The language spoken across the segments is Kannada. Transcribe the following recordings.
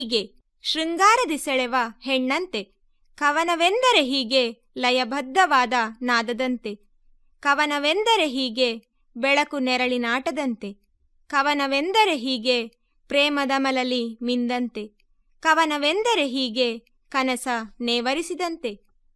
ಹೀಗೆ ಶೃಂಗಾರದಿ ಸೆಳೆವ ಹೆಣ್ಣಂತೆ ಕವನವೆಂದರೆ ಹೀಗೆ ಲಯಬದ್ಧವಾದ ನಾದದಂತೆ ಕವನವೆಂದರೆ ಹೀಗೆ ಬೆಳಕು ನೆರಳಿನಾಟದಂತೆ ಕವನವೆಂದರೆ ಹೀಗೆ ಪ್ರೇಮದ ಮಲಲಿ ಮಿಂದಂತೆ ಕವನವೆಂದರೆ ಹೀಗೆ ಕನಸ ನೇವರಿಸಿದಂತೆ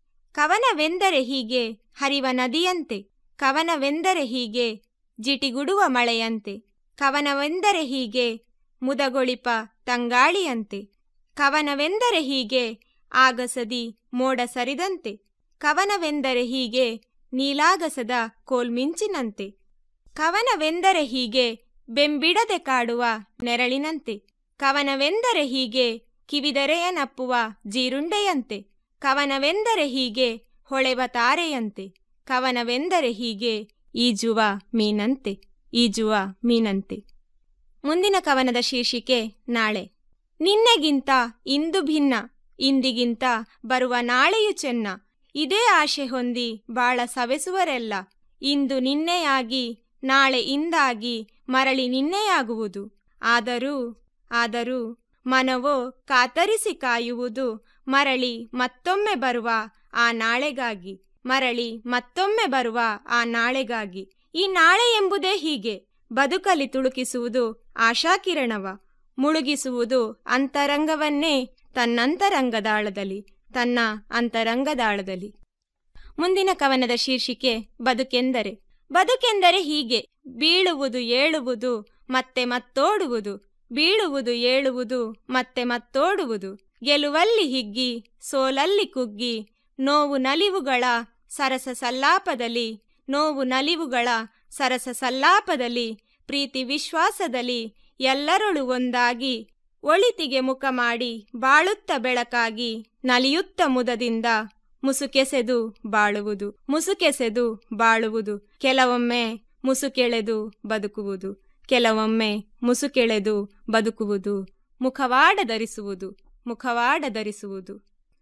ಕವನವೆಂದರೆ ಹೀಗೆ ಹರಿವ ನದಿಯಂತೆ ಕವನವೆಂದರೆ ಹೀಗೆ ಜಿಟಿಗುಡುವ ಮಳೆಯಂತೆ ಕವನವೆಂದರೆ ಹೀಗೆ ಮುದಗೊಳಿಪ ತಂಗಾಳಿಯಂತೆ ಕವನವೆಂದರೆ ಹೀಗೆ ಆಗಸದಿ ಮೋಡ ಸರಿದಂತೆ ಕವನವೆಂದರೆ ಹೀಗೆ ನೀಲಾಗಸದ ಕೋಲ್ಮಿಂಚಿನಂತೆ ಕವನವೆಂದರೆ ಹೀಗೆ ಬೆಂಬಿಡದೆ ಕಾಡುವ ನೆರಳಿನಂತೆ ಕವನವೆಂದರೆ ಹೀಗೆ ಕಿವಿದರೆಯ ನಪ್ಪುವ ಜೀರುಂಡೆಯಂತೆ ಕವನವೆಂದರೆ ಹೀಗೆ ಹೊಳೆವ ತಾರೆಯಂತೆ ಕವನವೆಂದರೆ ಹೀಗೆ ಈಜುವ ಮೀನಂತೆ ಈಜುವ ಮೀನಂತೆ ಮುಂದಿನ ಕವನದ ಶೀರ್ಷಿಕೆ ನಾಳೆ ನಿನ್ನೆಗಿಂತ ಇಂದು ಭಿನ್ನ ಇಂದಿಗಿಂತ ಬರುವ ನಾಳೆಯು ಚೆನ್ನ ಇದೇ ಆಶೆ ಹೊಂದಿ ಬಾಳ ಸವೆಸುವರೆಲ್ಲ ಇಂದು ನಿನ್ನೆಯಾಗಿ ನಾಳೆ ಇಂದಾಗಿ ಮರಳಿ ನಿನ್ನೆಯಾಗುವುದು ಆದರೂ ಆದರೂ ಮನವೋ ಕಾತರಿಸಿ ಕಾಯುವುದು ಮರಳಿ ಮತ್ತೊಮ್ಮೆ ಬರುವ ಆ ನಾಳೆಗಾಗಿ ಮರಳಿ ಮತ್ತೊಮ್ಮೆ ಬರುವ ಆ ನಾಳೆಗಾಗಿ ಈ ನಾಳೆ ಎಂಬುದೇ ಹೀಗೆ ಬದುಕಲಿ ತುಳುಕಿಸುವುದು ಆಶಾಕಿರಣವ ಮುಳುಗಿಸುವುದು ಅಂತರಂಗವನ್ನೇ ತನ್ನಂತರಂಗದಾಳದಲ್ಲಿ ತನ್ನ ಅಂತರಂಗದಾಳದಲ್ಲಿ ಮುಂದಿನ ಕವನದ ಶೀರ್ಷಿಕೆ ಬದುಕೆಂದರೆ ಬದುಕೆಂದರೆ ಹೀಗೆ ಬೀಳುವುದು ಏಳುವುದು ಮತ್ತೆ ಮತ್ತೋಡುವುದು ಬೀಳುವುದು ಏಳುವುದು ಮತ್ತೆ ಮತ್ತೋಡುವುದು ಗೆಲುವಲ್ಲಿ ಹಿಗ್ಗಿ ಸೋಲಲ್ಲಿ ಕುಗ್ಗಿ ನೋವು ನಲಿವುಗಳ ಸರಸ ಸಲ್ಲಾಪದಲ್ಲಿ ನೋವು ನಲಿವುಗಳ ಸರಸ ಸಲ್ಲಾಪದಲ್ಲಿ ಪ್ರೀತಿ ವಿಶ್ವಾಸದಲ್ಲಿ ಎಲ್ಲರೊಳು ಒಂದಾಗಿ ಒಳಿತಿಗೆ ಮುಖ ಮಾಡಿ ಬಾಳುತ್ತ ಬೆಳಕಾಗಿ ನಲಿಯುತ್ತ ಮುದದಿಂದ ಮುಸುಕೆಸೆದು ಬಾಳುವುದು ಮುಸುಕೆಸೆದು ಬಾಳುವುದು ಕೆಲವೊಮ್ಮೆ ಮುಸುಕೆಳೆದು ಬದುಕುವುದು ಕೆಲವೊಮ್ಮೆ ಮುಸುಕೆಳೆದು ಬದುಕುವುದು ಮುಖವಾಡ ಧರಿಸುವುದು ಮುಖವಾಡ ಧರಿಸುವುದು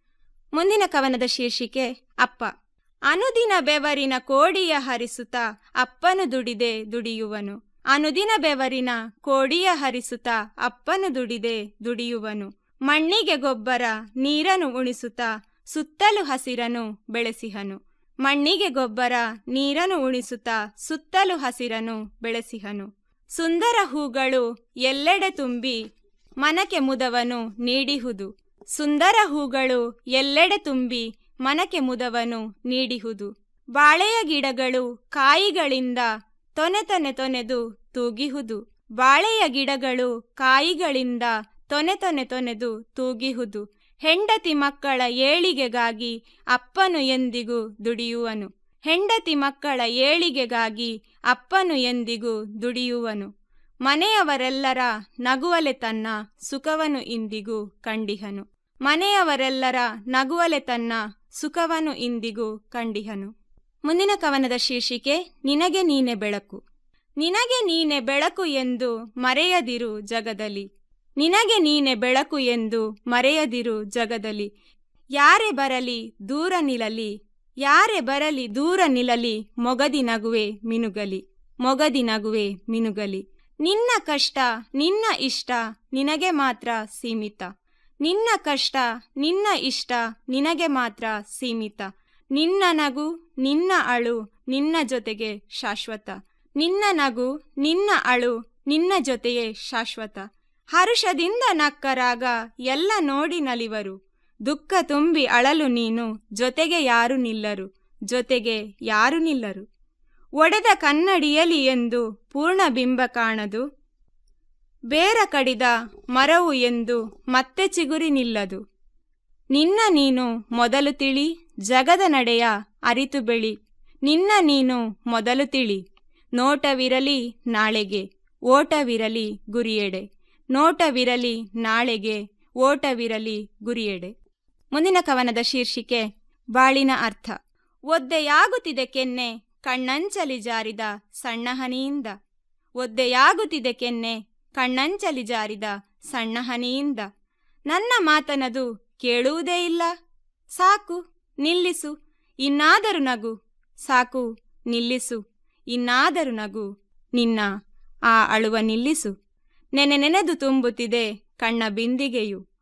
ಮುಂದಿನ ಕವನದ ಶೀರ್ಷಿಕೆ ಅಪ್ಪ ಅನುದಿನ ಬೆವರಿನ ಕೋಡಿಯ ಹರಿಸುತ್ತ ಅಪ್ಪನು ದುಡಿದೆ ದುಡಿಯುವನು ಅನುದಿನ ಬೆವರಿನ ಕೋಡಿಯ ಹರಿಸುತ್ತ ಅಪ್ಪನು ದುಡಿದೆ ದುಡಿಯುವನು ಮಣ್ಣಿಗೆ ಗೊಬ್ಬರ ನೀರನ್ನು ಉಣಿಸುತ್ತ ಸುತ್ತಲೂ ಹಸಿರನು ಬೆಳೆಸಿಹನು ಮಣ್ಣಿಗೆ ಗೊಬ್ಬರ ನೀರನ್ನು ಉಣಿಸುತ್ತ ಸುತ್ತಲೂ ಹಸಿರನು ಬೆಳೆಸಿಹನು ಸುಂದರ ಹೂಗಳು ಎಲ್ಲೆಡೆ ತುಂಬಿ ಮನಕ್ಕೆ ಮುದವನು ನೀಡಿಹುದು ಸುಂದರ ಹೂಗಳು ಎಲ್ಲೆಡೆ ತುಂಬಿ ಮನಕ್ಕೆ ಮುದವನು ನೀಡಿಹುದು ಬಾಳೆಯ ಗಿಡಗಳು ಕಾಯಿಗಳಿಂದ ತೊನೆ ತೊನೆ ತೊನೆದು ತೂಗಿಹುದು ಬಾಳೆಯ ಗಿಡಗಳು ಕಾಯಿಗಳಿಂದ ತೊನೆ ತೊನೆ ತೊನೆದು ತೂಗಿಹುದು ಹೆಂಡತಿ ಮಕ್ಕಳ ಏಳಿಗೆಗಾಗಿ ಅಪ್ಪನು ಎಂದಿಗೂ ದುಡಿಯುವನು ಹೆಂಡತಿ ಮಕ್ಕಳ ಏಳಿಗೆಗಾಗಿ ಅಪ್ಪನು ಎಂದಿಗೂ ದುಡಿಯುವನು ಮನೆಯವರೆಲ್ಲರ ನಗುವಲೆ ತನ್ನ ಸುಖವನು ಇಂದಿಗೂ ಕಂಡಿಹನು ಮನೆಯವರೆಲ್ಲರ ನಗುವಲೆ ತನ್ನ ಸುಖವನು ಇಂದಿಗೂ ಕಂಡಿಹನು ಮುಂದಿನ ಕವನದ ಶೀರ್ಷಿಕೆ ನಿನಗೆ ನೀನೆ ಬೆಳಕು ನಿನಗೆ ನೀನೆ ಬೆಳಕು ಎಂದು ಮರೆಯದಿರು ಜಗದಲ್ಲಿ ನಿನಗೆ ನೀನೆ ಬೆಳಕು ಎಂದು ಮರೆಯದಿರು ಜಗದಲ್ಲಿ ಯಾರೇ ಬರಲಿ ದೂರ ನಿಲ್ಲಲಿ ಯಾರೇ ಬರಲಿ ದೂರ ನಿಲ್ಲಲಿ ಮೊಗದಿ ನಗುವೆ ಮಿನುಗಲಿ ಮೊಗದಿ ನಗುವೆ ಮಿನುಗಲಿ ನಿನ್ನ ಕಷ್ಟ ನಿನ್ನ ಇಷ್ಟ ನಿನಗೆ ಮಾತ್ರ ಸೀಮಿತ ನಿನ್ನ ಕಷ್ಟ ನಿನ್ನ ಇಷ್ಟ ನಿನಗೆ ಮಾತ್ರ ಸೀಮಿತ ನಿನ್ನ ನಗು ನಿನ್ನ ಅಳು ನಿನ್ನ ಜೊತೆಗೆ ಶಾಶ್ವತ ನಿನ್ನ ನಗು ನಿನ್ನ ಅಳು ನಿನ್ನ ಜೊತೆಯೇ ಶಾಶ್ವತ ಹರುಷದಿಂದ ನಕ್ಕರಾಗ ಎಲ್ಲ ನೋಡಿ ನಲಿವರು ದುಃಖ ತುಂಬಿ ಅಳಲು ನೀನು ಜೊತೆಗೆ ಯಾರು ನಿಲ್ಲರು ಜೊತೆಗೆ ಯಾರು ನಿಲ್ಲರು ಒಡೆದ ಕನ್ನಡಿಯಲಿ ಎಂದು ಪೂರ್ಣ ಬಿಂಬ ಕಾಣದು ಬೇರ ಕಡಿದ ಮರವು ಎಂದು ಮತ್ತೆ ಚಿಗುರಿ ನಿಲ್ಲದು ನಿನ್ನ ನೀನು ಮೊದಲು ತಿಳಿ ಜಗದ ನಡೆಯ ಅರಿತು ಬೆಳಿ ನಿನ್ನ ನೀನು ಮೊದಲು ತಿಳಿ ನೋಟವಿರಲಿ ನಾಳೆಗೆ ಓಟವಿರಲಿ ಗುರಿಯೆಡೆ ನೋಟವಿರಲಿ ನಾಳೆಗೆ ಓಟವಿರಲಿ ಗುರಿಯೆಡೆ ಮುಂದಿನ ಕವನದ ಶೀರ್ಷಿಕೆ ಬಾಳಿನ ಅರ್ಥ ಒದ್ದೆಯಾಗುತ್ತಿದೆ ಕೆನ್ನೆ ಕಣ್ಣಂಚಲಿ ಜಾರಿದ ಸಣ್ಣ ಹನಿಯಿಂದ ಒದ್ದೆಯಾಗುತ್ತಿದೆ ಕೆನ್ನೆ ಕಣ್ಣಂಚಲಿ ಜಾರಿದ ಸಣ್ಣ ಹನಿಯಿಂದ ನನ್ನ ಮಾತನದು ಕೇಳುವುದೇ ಇಲ್ಲ ಸಾಕು ನಿಲ್ಲಿಸು ಇನ್ನಾದರೂ ನಗು ಸಾಕು ನಿಲ್ಲಿಸು ಇನ್ನಾದರೂ ನಗು ನಿನ್ನ ಆ ಅಳುವ ನಿಲ್ಲಿಸು ನೆನೆ ನೆನೆದು ತುಂಬುತ್ತಿದೆ ಕಣ್ಣ ಬಿಂದಿಗೆಯು